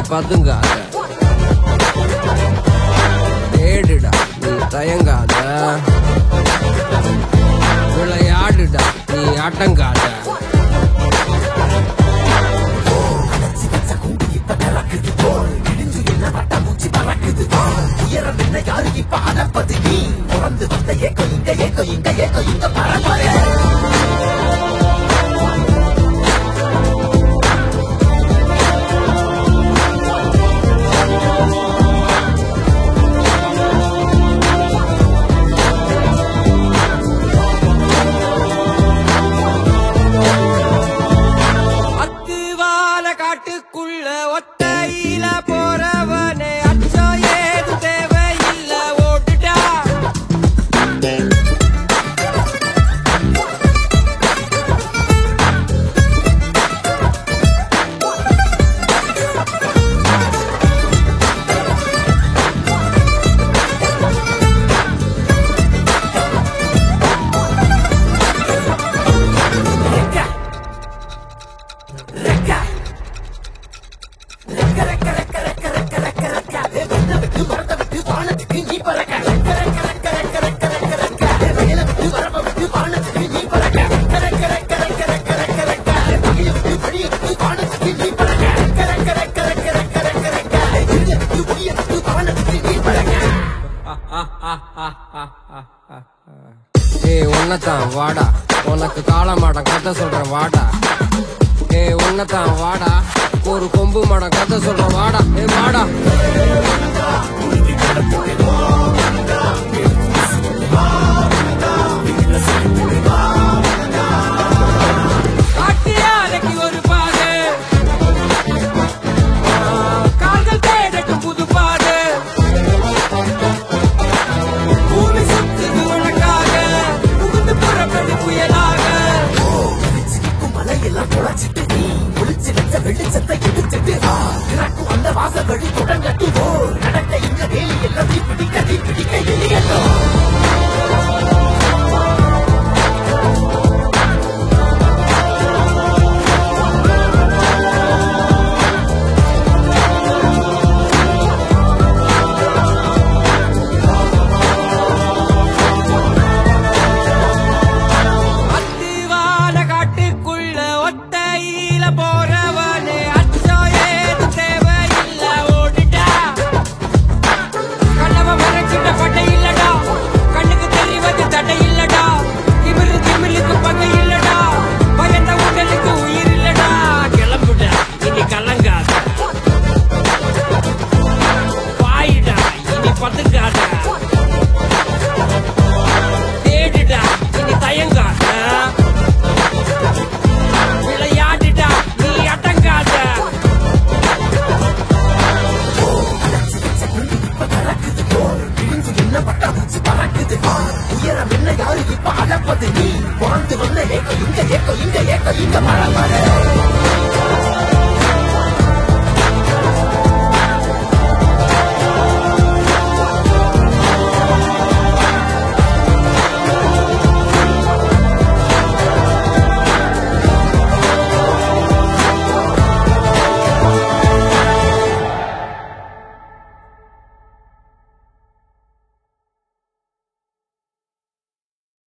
பதுங்காத தேடுடா நீ தயங்காத விளையாடுடா நீ அடங்காத அத்துவால காட்டுக்குள்ள ஒத்தையில போறவனே அச்சம் ஏது தேவையில்ல ஓட்டுடா ஏய் உன்னதான் வாடா உனக்கு காளமாடம் கதை சொல்றேன் வாடா ஏய் உன்னதான் வாடா ஒரு கொம்பு மாடம் கதை சொல்றேன் வாடா ஏய் வாடா காட்டியாலைக்கு ஒரு பாடு கால்கள் தேடட்டும் புது பாடு பூமி சுத்துது உனக்காக புகுந்து புறப்படு புயலாக மலையெல்லாம் தொலைச்சிட்டு நீ ஒளிச்சு வச்ச வெளிச்சத்தை எடுத்துட்டு ஆ, திறக்கும் அந்த வாசல் வழி தொடங்கட்டு ஓ நடக்க இங்க வேலி எல்லாம் தீ பிடிக்க தீ பிடிக்க எரியட்டும் அத்திவான காட்டுக்குள்ள ஒத்தையில போறவனே அச்சம் ஏது தேவையில்ல ஓடிட்டா கண்ணவ மறைச்சிட்ட பட்டை இல்லடா கண்ணுக்கு தெரிவது தடை இல்லடா திமிரு திமிலுக்கு பகை இல்லடா பயந்த உடலுக்கு உயிர் இல்லடா கிளம்புடா இனி கலங்காத பாயிடா இனி பதுங்காத தேடுடா இனி தயங்காத விளையாடுடா நீ அடங்காத பிரிஞ்சு என்ன பட்டாபூச்சி பறக்குது ஆ, உயரம் என்ன யாரு இப்ப அளப்பது நீ பிறந்து வந்த ஏக்கம் இங்க ஏக்கம் இங்க ஏக்கம் இங்க மழை மழை